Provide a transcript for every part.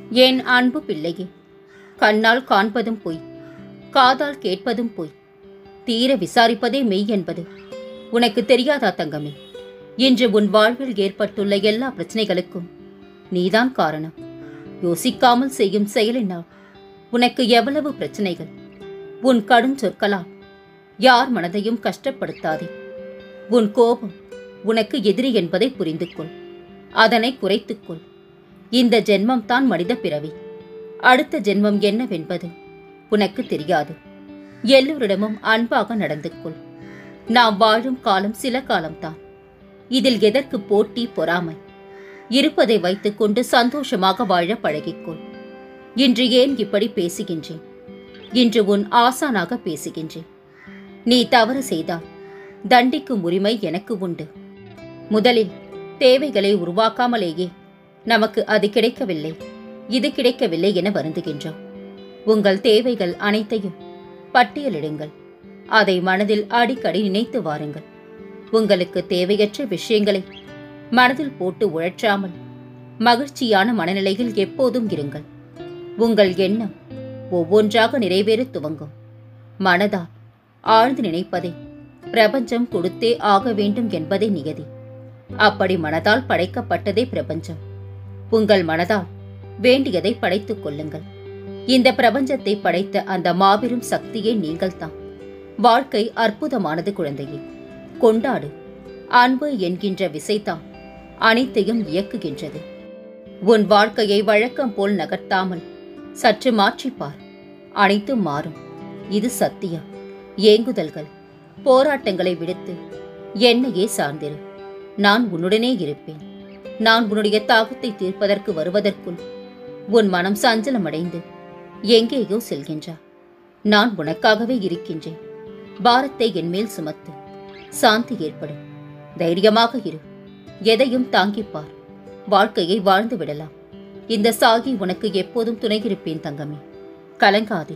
என் அன்பு பிள்ளையே கண்ணால் காண்பதும் பொய் காதால் கேட்பதும் பொய் தீர விசாரிப்பதே மெய் என்பது உனக்கு தெரியாதா தங்கமே இன்று உன் வாழ்வில் ஏற்பட்டுள்ள எல்லா பிரச்சனைகளுக்கும் நீதான் காரணம் யோசிக்காமல் செய்யும் செயலினால் உனக்கு எவ்வளவு பிரச்சனைகள் உன் கடும் சொற்களால் யார் மனதையும் கஷ்டப்படுத்தாதே உன் கோபம் உனக்கு எதிரி என்பதை புரிந்து கொள் அதனை குறைத்துக்கொள் இந்த ஜென்மம் தான் மனித பிறவி அடுத்த ஜென்மம் என்னவென்பது உனக்கு தெரியாது எல்லோரிடமும் அன்பாக நடந்து கொள் நாம் வாழும் காலம் சில காலம்தான் இதில் எதற்கு போட்டி பொறாமை இருப்பதை வைத்துக்கொண்டு சந்தோஷமாக வாழ பழகிக்கொள் இன்று ஏன் இப்படி பேசுகின்றேன் இன்று உன் ஆசானாக பேசுகின்றேன் நீ தவறு செய்தால் தண்டிக்கும் உரிமை எனக்கு உண்டு முதலில் தேவைகளை உருவாக்காமலேயே நமக்கு அது கிடைக்கவில்லை இது கிடைக்கவில்லை என வருந்துகின்றோம் உங்கள் தேவைகள் அனைத்தையும் பட்டியலிடுங்கள் அதை மனதில் அடிக்கடி நினைத்து வாருங்கள் உங்களுக்கு தேவையற்ற விஷயங்களை மனதில் போட்டு உழற்றாமல் மகிழ்ச்சியான மனநிலையில் எப்போதும் இருங்கள் உங்கள் எண்ணம் ஒவ்வொன்றாக நிறைவேற துவங்கும் மனதால் ஆழ்ந்து நினைப்பதை பிரபஞ்சம் கொடுத்தே ஆக வேண்டும் என்பதே நியதி அப்படி மனதால் படைக்கப்பட்டதே பிரபஞ்சம் உங்கள் மனதால் வேண்டியதை படைத்துக் கொள்ளுங்கள் இந்த பிரபஞ்சத்தை படைத்த அந்த மாபெரும் சக்தியே நீங்கள்தான் வாழ்க்கை அற்புதமானது குழந்தையே கொண்டாடு அன்பு என்கின்ற விசைதான் அனைத்தையும் இயக்குகின்றது உன் வாழ்க்கையை வழக்கம் போல் நகர்த்தாமல் சற்று மாற்றிப்பார் அனைத்தும் மாறும் இது சத்தியம் ஏங்குதல்கள் போராட்டங்களை விடுத்து என்னையே சார்ந்திரு நான் உன்னுடனே இருப்பேன் நான் உன்னுடைய தாகத்தை தீர்ப்பதற்கு வருவதற்குள் உன் மனம் சஞ்சலமடைந்து எங்கேயோ செல்கின்றா நான் உனக்காகவே இருக்கின்றேன் பாரத்தை என்மேல் சுமத்து சாந்தி ஏற்படும் தைரியமாக இரு எதையும் தாங்கிப்பார் வாழ்க்கையை வாழ்ந்து விடலாம் இந்த சாகி உனக்கு எப்போதும் துணையிருப்பேன் தங்கமே கலங்காதே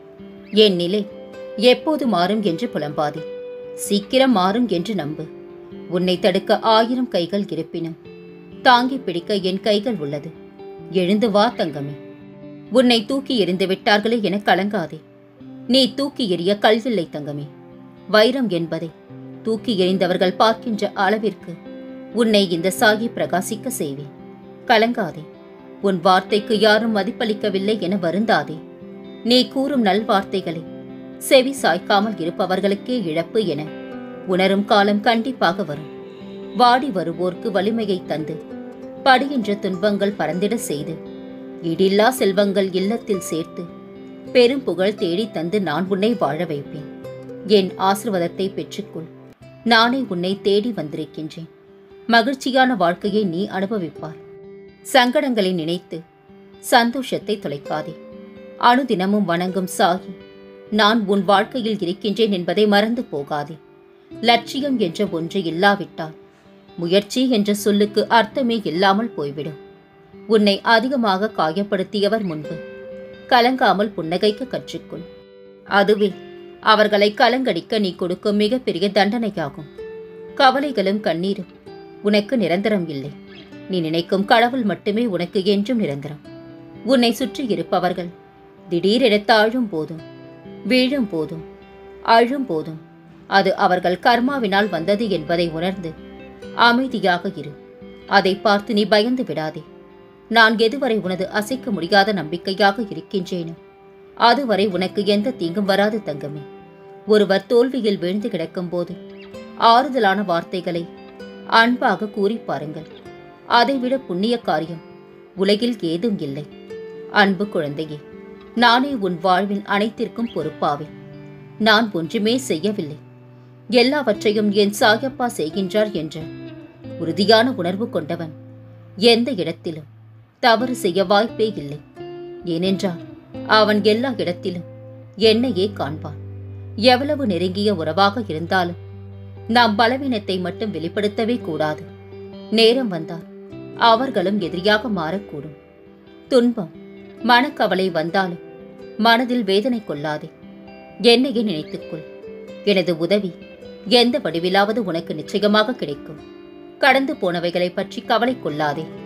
என் நிலை எப்போது மாறும் என்று புலம்பாதே சீக்கிரம் மாறும் என்று நம்பு உன்னை தடுக்க ஆயிரம் கைகள் இருப்பினும் தாங்கி பிடிக்க என் கைகள் உள்ளது எழுந்து வா தங்கமே உன்னை தூக்கி எறிந்து விட்டார்களே என கலங்காதே நீ தூக்கி எறிய கல்வில்லை தங்கமே வைரம் என்பதை தூக்கி எறிந்தவர்கள் பார்க்கின்ற அளவிற்கு உன்னை இந்த சாகி பிரகாசிக்க செய்வேன் கலங்காதே உன் வார்த்தைக்கு யாரும் மதிப்பளிக்கவில்லை என வருந்தாதே நீ கூறும் நல்வார்த்தைகளை செவி சாய்க்காமல் இருப்பவர்களுக்கே இழப்பு என உணரும் காலம் கண்டிப்பாக வரும் வாடி வருவோர்க்கு வலிமையை தந்து படுகின்ற துன்பங்கள் பறந்திட செய்து இடில்லா செல்வங்கள் இல்லத்தில் சேர்த்து பெரும் புகழ் தேடி தந்து நான் உன்னை வாழ வைப்பேன் என் ஆசிர்வாதத்தை பெற்றுக்கொள் நானே உன்னை தேடி வந்திருக்கின்றேன் மகிழ்ச்சியான வாழ்க்கையை நீ அனுபவிப்பாய் சங்கடங்களை நினைத்து சந்தோஷத்தை தொலைக்காதே அனுதினமும் வணங்கும் சாகி நான் உன் வாழ்க்கையில் இருக்கின்றேன் என்பதை மறந்து போகாதே லட்சியம் என்ற ஒன்று இல்லாவிட்டால் முயற்சி என்ற சொல்லுக்கு அர்த்தமே இல்லாமல் போய்விடும் உன்னை அதிகமாக காயப்படுத்தியவர் முன்பு கலங்காமல் புன்னகைக்க கற்றுக்கொள் அதுவே அவர்களை கலங்கடிக்க நீ கொடுக்கும் மிகப்பெரிய தண்டனையாகும் கவலைகளும் கண்ணீரும் உனக்கு நிரந்தரம் இல்லை நீ நினைக்கும் கடவுள் மட்டுமே உனக்கு என்றும் நிரந்தரம் உன்னை சுற்றி இருப்பவர்கள் திடீரென தாழும் போதும் வீழும் போதும் அழும் போதும் அது அவர்கள் கர்மாவினால் வந்தது என்பதை உணர்ந்து அமைதியாக இரு அதை பார்த்து நீ பயந்து விடாதே நான் எதுவரை உனது அசைக்க முடியாத நம்பிக்கையாக இருக்கின்றேனோ அதுவரை உனக்கு எந்த தீங்கும் வராது தங்கமே ஒருவர் தோல்வியில் வீழ்ந்து கிடக்கும்போது ஆறுதலான வார்த்தைகளை அன்பாக கூறி பாருங்கள் அதைவிட புண்ணிய காரியம் உலகில் ஏதும் இல்லை அன்பு குழந்தையே நானே உன் வாழ்வின் அனைத்திற்கும் பொறுப்பாவேன் நான் ஒன்றுமே செய்யவில்லை எல்லாவற்றையும் என் சாயப்பா செய்கின்றார் என்ற உறுதியான உணர்வு கொண்டவன் எந்த இடத்திலும் தவறு செய்ய வாய்ப்பே இல்லை ஏனென்றால் அவன் எல்லா இடத்திலும் என்னையே காண்பான் எவ்வளவு நெருங்கிய உறவாக இருந்தாலும் நாம் பலவீனத்தை மட்டும் வெளிப்படுத்தவே கூடாது நேரம் வந்தால் அவர்களும் எதிரியாக மாறக்கூடும் துன்பம் மனக்கவலை வந்தாலும் மனதில் வேதனை கொள்ளாதே என்னையே நினைத்துக்கொள் எனது உதவி எந்த வடிவிலாவது உனக்கு நிச்சயமாக கிடைக்கும் கடந்து போனவைகளை பற்றி கவலை கொள்ளாதே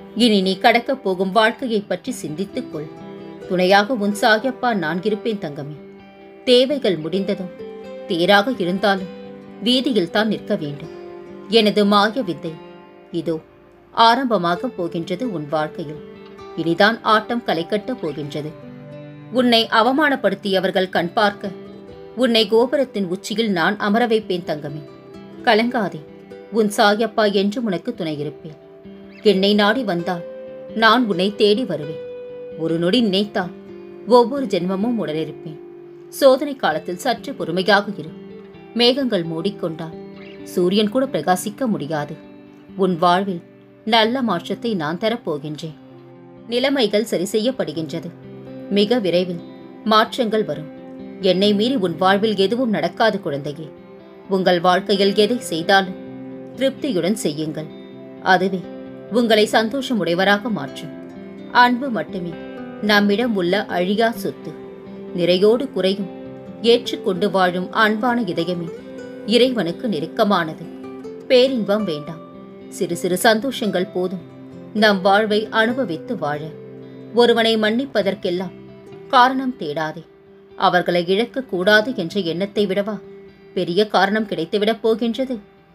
இனி நீ கடக்கப் போகும் வாழ்க்கையைப் பற்றி சிந்தித்துக் கொள் துணையாக உன் சாயப்பா நான் இருப்பேன் தங்கமே தேவைகள் முடிந்ததும் தேராக இருந்தாலும் வீதியில் தான் நிற்க வேண்டும் எனது மாய வித்தை இதோ ஆரம்பமாக போகின்றது உன் வாழ்க்கையில் இனிதான் ஆட்டம் களைக்கட்டப் போகின்றது உன்னை அவமானப்படுத்தியவர்கள் கண் பார்க்க உன்னை கோபுரத்தின் உச்சியில் நான் அமர வைப்பேன் தங்கமே கலங்காதே உன் சாயப்பா என்று உனக்கு துணை இருப்பேன் என்னை நாடி வந்தால் நான் உன்னை தேடி வருவேன் ஒரு நொடி நினைத்தால் ஒவ்வொரு ஜென்மமும் உடனிருப்பேன் சோதனை காலத்தில் சற்று பொறுமையாக இரு மேகங்கள் மூடிக்கொண்டால் சூரியன் கூட பிரகாசிக்க முடியாது உன் வாழ்வில் நல்ல மாற்றத்தை நான் தரப்போகின்றேன் நிலைமைகள் சரி செய்யப்படுகின்றது மிக விரைவில் மாற்றங்கள் வரும் என்னை மீறி உன் வாழ்வில் எதுவும் நடக்காது குழந்தையே உங்கள் வாழ்க்கையில் எதை செய்தாலும் திருப்தியுடன் செய்யுங்கள் அதுவே உங்களை சந்தோஷமுடையவராக மாற்றும் அன்பு மட்டுமே நம்மிடம் உள்ள அழியா சொத்து நிறையோடு குறையும் ஏற்றுக்கொண்டு வாழும் அன்பான இதயமே இறைவனுக்கு நெருக்கமானது பேரின்பம் வேண்டாம் சிறு சிறு சந்தோஷங்கள் போதும் நம் வாழ்வை அனுபவித்து வாழ ஒருவனை மன்னிப்பதற்கெல்லாம் காரணம் தேடாதே அவர்களை இழக்கக்கூடாது என்ற எண்ணத்தை விடவா பெரிய காரணம் கிடைத்துவிடப் போகின்றது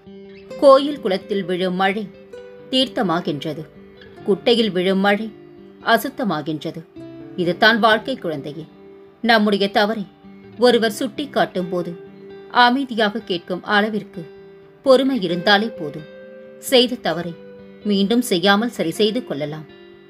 கோயில் குளத்தில் விழும் மழை தீர்த்தமாகின்றது குட்டையில் விழும் மழை அசுத்தமாகின்றது இதுதான் வாழ்க்கை குழந்தையே நம்முடைய தவறை ஒருவர் சுட்டி காட்டும் போது அமைதியாக கேட்கும் அளவிற்கு பொறுமை இருந்தாலே போதும் செய்த தவறை மீண்டும் செய்யாமல் சரி செய்து கொள்ளலாம்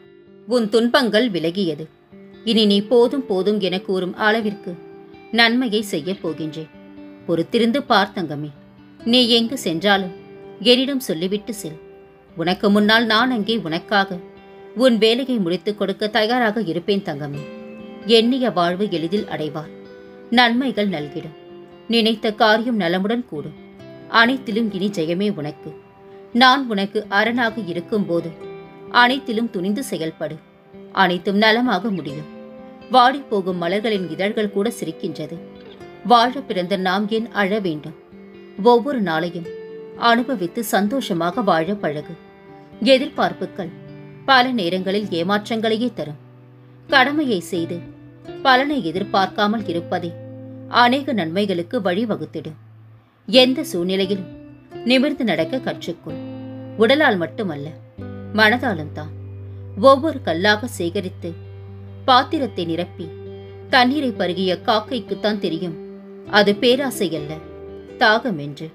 உன் துன்பங்கள் விலகியது இனி நீ போதும் போதும் என கூறும் அளவிற்கு நன்மையை செய்யப் போகின்றேன் பொறுத்திருந்து பார் தங்கமே நீ எங்கு சென்றாலும் என்னிடம் சொல்லிவிட்டு செல் உனக்கு முன்னால் நான் அங்கே உனக்காக உன் வேலையை முடித்துக் கொடுக்க தயாராக இருப்பேன் தங்கமே எண்ணிய வாழ்வு எளிதில் அடைவார் நன்மைகள் நல்கிடும் நினைத்த காரியம் நலமுடன் கூடும் அனைத்திலும் இனி ஜெயமே உனக்கு நான் உனக்கு அரணாக இருக்கும்போது அனைத்திலும் துணிந்து செயல்படு அனைத்தும் நலமாக முடியும் வாடிப் போகும் மலர்களின் இதழ்கள் கூட சிரிக்கின்றது வாழ பிறந்த நாம் ஏன் அழ வேண்டும் ஒவ்வொரு நாளையும் அனுபவித்து சந்தோஷமாக வாழ பழகு எதிர்பார்ப்புகள் பல நேரங்களில் ஏமாற்றங்களையே தரும் கடமையை செய்து பலனை எதிர்பார்க்காமல் இருப்பதே அநேக நன்மைகளுக்கு வழிவகுத்திடும் எந்த சூழ்நிலையிலும் நிமிர்ந்து நடக்க கற்றுக்கொள் உடலால் மட்டுமல்ல மனதாலும் தான் ஒவ்வொரு கல்லாக சேகரித்து பாத்திரத்தை நிரப்பி தண்ணீரை பருகிய காக்கைக்குத்தான் தெரியும் அது பேராசை அல்ல தாகம் என்று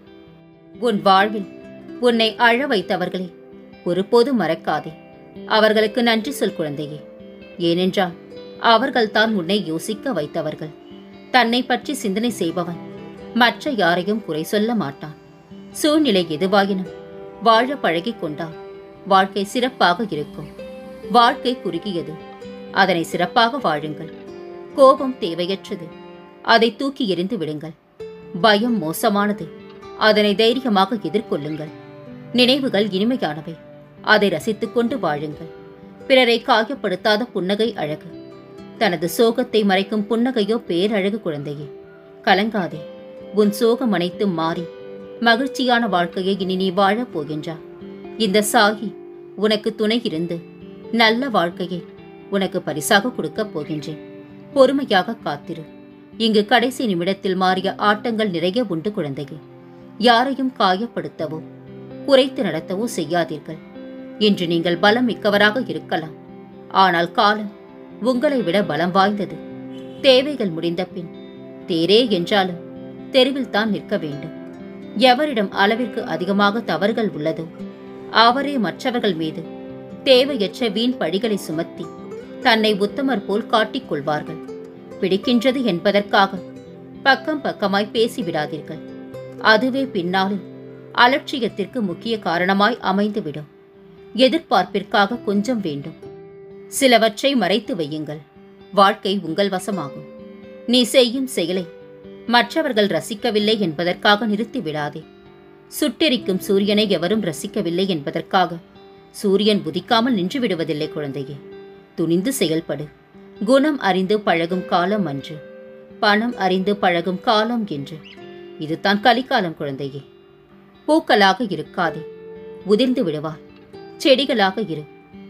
உன் வாழ்வில் உன்னை அழ வைத்தவர்களை ஒருபோதும் மறக்காதே அவர்களுக்கு நன்றி சொல் குழந்தையே ஏனென்றால் அவர்கள்தான் உன்னை யோசிக்க வைத்தவர்கள் தன்னை பற்றி சிந்தனை செய்பவன் மற்ற யாரையும் குறை சொல்ல மாட்டான் சூழ்நிலை எதுவாயினும் வாழ பழகிக் கொண்டால் வாழ்க்கை சிறப்பாக இருக்கும் வாழ்க்கை குறுகியது அதனை சிறப்பாக வாழுங்கள் கோபம் தேவையற்றது அதை தூக்கி எறிந்து விடுங்கள் பயம் மோசமானது அதனை தைரியமாக எதிர்கொள்ளுங்கள் நினைவுகள் இனிமையானவை அதை ரசித்துக் கொண்டு வாழுங்கள் பிறரை காயப்படுத்தாத புன்னகை அழகு தனது சோகத்தை மறைக்கும் புன்னகையோ பேரழகு குழந்தையே கலங்காதே உன் சோகம் அனைத்தும் மாறி மகிழ்ச்சியான வாழ்க்கையை இனி நீ வாழப் போகின்றா இந்த சாகி உனக்கு துணை இருந்து நல்ல வாழ்க்கையை உனக்கு பரிசாக கொடுக்கப் போகின்றேன் பொறுமையாக காத்திரு இங்கு கடைசி நிமிடத்தில் மாறிய ஆட்டங்கள் நிறைய உண்டு குழந்தையே யாரையும் காயப்படுத்தவோ குறைத்து நடத்தவோ செய்யாதீர்கள் இன்று நீங்கள் பலம் மிக்கவராக இருக்கலாம் ஆனால் காலம் உங்களை விட பலம் வாய்ந்தது தேவைகள் முடிந்த பின் தேரே என்றாலும் தெருவில் தான் நிற்க வேண்டும் எவரிடம் அளவிற்கு அதிகமாக தவறுகள் உள்ளதோ அவரே மற்றவர்கள் மீது தேவையற்ற வீண் பழிகளை சுமத்தி தன்னை உத்தமர் போல் காட்டிக் கொள்வார்கள் பிடிக்கின்றது என்பதற்காக பக்கம் பக்கமாய் பேசிவிடாதீர்கள் அதுவே பின்னாளில் அலட்சியத்திற்கு முக்கிய காரணமாய் அமைந்துவிடும் எதிர்பார்ப்பிற்காக கொஞ்சம் வேண்டும் சிலவற்றை மறைத்து வையுங்கள் வாழ்க்கை உங்கள் வசமாகும் நீ செய்யும் செயலை மற்றவர்கள் ரசிக்கவில்லை என்பதற்காக நிறுத்தி விடாதே சுட்டெரிக்கும் சூரியனை எவரும் ரசிக்கவில்லை என்பதற்காக சூரியன் உதிக்காமல் நின்று விடுவதில்லை குழந்தையே துணிந்து செயல்படு குணம் அறிந்து பழகும் காலம் அன்று பணம் அறிந்து பழகும் காலம் என்று இதுதான் கலிக்காலம் குழந்தையே பூக்களாக இருக்காதே உதிர்ந்து விடுவார் செடிகளாக இரு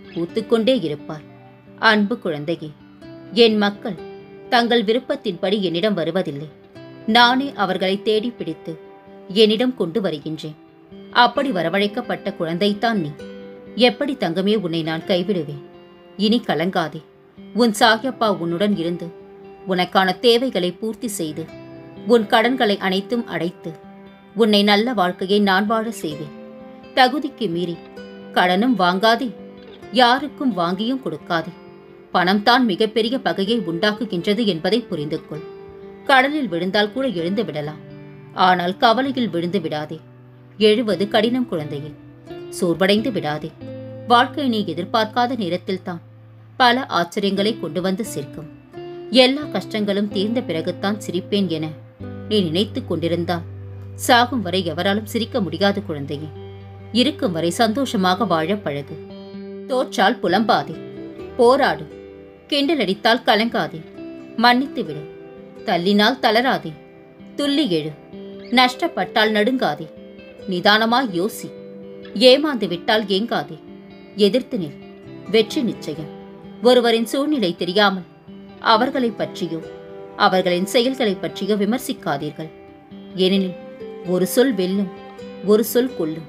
பூத்துக்கொண்டே இருப்பாய் அன்பு குழந்தையே என் மக்கள் தங்கள் விருப்பத்தின்படி என்னிடம் வருவதில்லை நானே அவர்களை தேடி பிடித்து என்னிடம் கொண்டு வருகின்றேன் அப்படி வரவழைக்கப்பட்ட குழந்தைத்தான் நீ எப்படி தங்கமே உன்னை நான் கைவிடுவேன் இனி கலங்காதே உன் சாகியப்பா உன்னுடன் இருந்து உனக்கான தேவைகளை பூர்த்தி செய்து உன் கடன்களை அனைத்தும் அடைத்து உன்னை நல்ல வாழ்க்கையை நான் வாழ செய்வேன் தகுதிக்கு மீறி கடனும் வாங்காதே யாருக்கும் வாங்கியும் கொடுக்காதே பணம் தான் மிகப்பெரிய பகையை உண்டாக்குகின்றது என்பதை புரிந்து கொள் கடலில் விழுந்தால் கூட எழுந்து விடலாம் ஆனால் கவலையில் விழுந்து விடாதே எழுவது கடினம் குழந்தையே சோர்வடைந்து விடாதே வாழ்க்கை நீ எதிர்பார்க்காத நேரத்தில்தான் பல ஆச்சரியங்களை கொண்டு வந்து சேர்க்கும் எல்லா கஷ்டங்களும் தீர்ந்த பிறகுத்தான் சிரிப்பேன் என நீ நினைத்துக் கொண்டிருந்தால் சாகும் வரை எவராலும் சிரிக்க முடியாது குழந்தையே இருக்கும் வரை சந்தோஷமாக வாழ பழகு தோற்றால் புலம்பாதே போராடு கிண்டல் அடித்தால் கலங்காதே மன்னித்து விடு தள்ளினால் தளராதே துள்ளி எழு நஷ்டப்பட்டால் நடுங்காதே நிதானமாய் யோசி ஏமாந்து விட்டால் ஏங்காதே எதிர்த்து நில் வெற்றி நிச்சயம் ஒருவரின் சூழ்நிலை தெரியாமல் அவர்களைப் பற்றியோ அவர்களின் செயல்களைப் பற்றியோ விமர்சிக்காதீர்கள் ஏனெனில் ஒரு சொல் வெல்லும் ஒரு சொல் கொல்லும்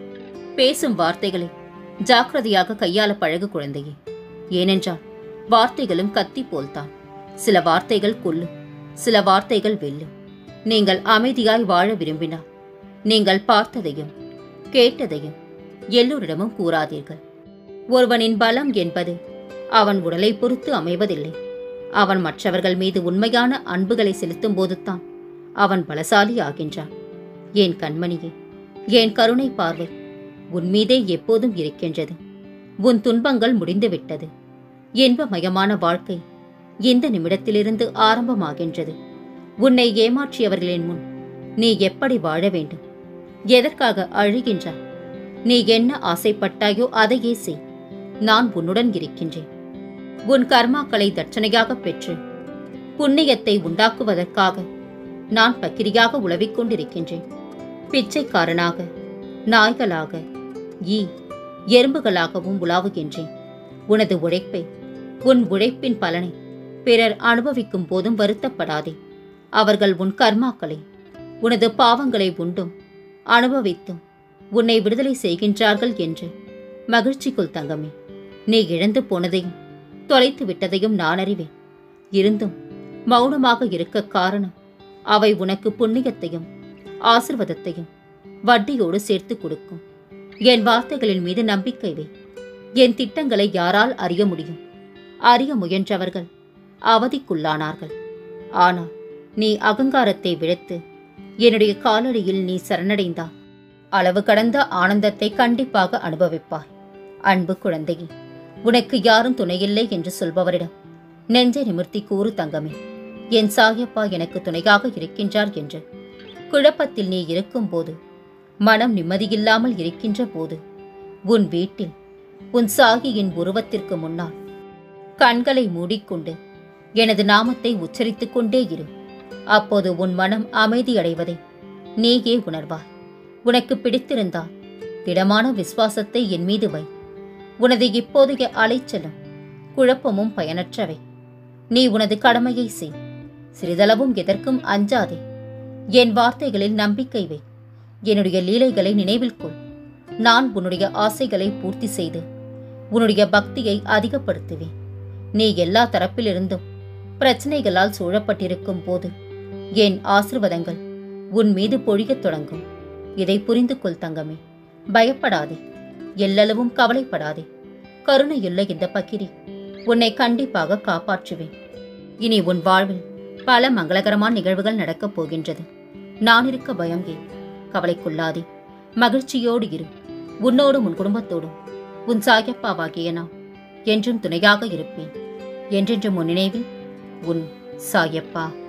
பேசும் வார்த்தைகளை ஜாக்கிரதையாக கையாள பழகு குழந்தையே ஏனென்றால் வார்த்தைகளும் கத்தி போல்தான் சில வார்த்தைகள் கொல்லும் சில வார்த்தைகள் வெல்லும் நீங்கள் அமைதியாய் வாழ விரும்பினால் நீங்கள் பார்த்ததையும் கேட்டதையும் எல்லோரிடமும் கூறாதீர்கள் ஒருவனின் பலம் என்பது அவன் உடலை பொறுத்து அமைவதில்லை அவன் மற்றவர்கள் மீது உண்மையான அன்புகளை செலுத்தும் போதுதான் அவன் பலசாலி ஆகின்றான் என் கண்மணியே என் கருணை பார்வை உன் மீதே எப்போதும் இருக்கின்றது உன் துன்பங்கள் முடிந்துவிட்டது இன்பமயமான வாழ்க்கை இந்த நிமிடத்திலிருந்து ஆரம்பமாகின்றது உன்னை ஏமாற்றியவர்களின் முன் நீ எப்படி வாழ வேண்டும் எதற்காக அழுகின்றாய் நீ என்ன ஆசைப்பட்டாயோ அதையே செய் நான் உன்னுடன் இருக்கின்றேன் உன் கர்மாக்களை தட்சணையாக பெற்று புண்ணியத்தை உண்டாக்குவதற்காக நான் பக்கிரியாக உழவிக் கொண்டிருக்கின்றேன் பிச்சைக்காரனாக நாய்களாக ஈ எறும்புகளாகவும் உலாவுகின்றேன் உனது உழைப்பை உன் உழைப்பின் பலனை பிறர் அனுபவிக்கும் போதும் வருத்தப்படாதே அவர்கள் உன் கர்மாக்களை உனது பாவங்களை உண்டும் அனுபவித்தும் உன்னை விடுதலை செய்கின்றார்கள் என்று மகிழ்ச்சிக்குள் தங்கமே நீ இழந்து போனதையும் தொலைத்து விட்டதையும் நான் அறிவேன் இருந்தும் மௌனமாக இருக்க காரணம் அவை உனக்கு புண்ணியத்தையும் ஆசிர்வாதத்தையும் வட்டியோடு சேர்த்து கொடுக்கும் என் வார்த்தைகளின் மீது நம்பிக்கை வை என் திட்டங்களை யாரால் அறிய முடியும் அறிய முயன்றவர்கள் அவதிக்குள்ளானார்கள் ஆனால் நீ அகங்காரத்தை விடுத்து என்னுடைய காலடியில் நீ சரணடைந்தால் அளவு கடந்த ஆனந்தத்தை கண்டிப்பாக அனுபவிப்பாய் அன்பு குழந்தையே உனக்கு யாரும் துணையில்லை என்று சொல்பவரிடம் நெஞ்சை நிமிர்த்தி கூறு தங்கமே என் சாயப்பா எனக்கு துணையாக இருக்கின்றார் என்று குழப்பத்தில் நீ இருக்கும்போது மனம் நிம்மதியில்லாமல் இருக்கின்ற போது உன் வீட்டில் உன் சாகியின் உருவத்திற்கு முன்னால் கண்களை மூடிக்கொண்டு எனது நாமத்தை உச்சரித்துக் கொண்டே இரு அப்போது உன் மனம் அமைதியடைவதை நீயே உணர்வாய் உனக்கு பிடித்திருந்தால் திடமான விசுவாசத்தை என் மீது வை உனது இப்போதைய அலைச்சலும் குழப்பமும் பயனற்றவை நீ உனது கடமையை செய் சிறிதளவும் எதற்கும் அஞ்சாதே என் வார்த்தைகளில் நம்பிக்கை வை என்னுடைய லீலைகளை நினைவில் கொள் நான் உன்னுடைய ஆசைகளை பூர்த்தி செய்து உன்னுடைய பக்தியை அதிகப்படுத்துவேன் நீ எல்லா தரப்பிலிருந்தும் பிரச்சனைகளால் சூழப்பட்டிருக்கும் போது என் ஆசிர்வாதங்கள் உன் மீது பொழியத் தொடங்கும் இதை புரிந்து கொள் தங்கமே பயப்படாதே எல்லளவும் கவலைப்படாதே கருணையுள்ள இந்த பக்கிரி உன்னை கண்டிப்பாக காப்பாற்றுவேன் இனி உன் வாழ்வில் பல மங்களகரமான நிகழ்வுகள் நடக்கப் போகின்றது நான் இருக்க பயம் ஏன் கவலைக்குள்ளாதே மகிழ்ச்சியோடு இரு உன்னோடும் உன் குடும்பத்தோடும் உன் சாயப்பாவாகிய நான் என்றும் துணையாக இருப்பேன் என்றென்றும் உன் நினைவில் உன் சாயப்பா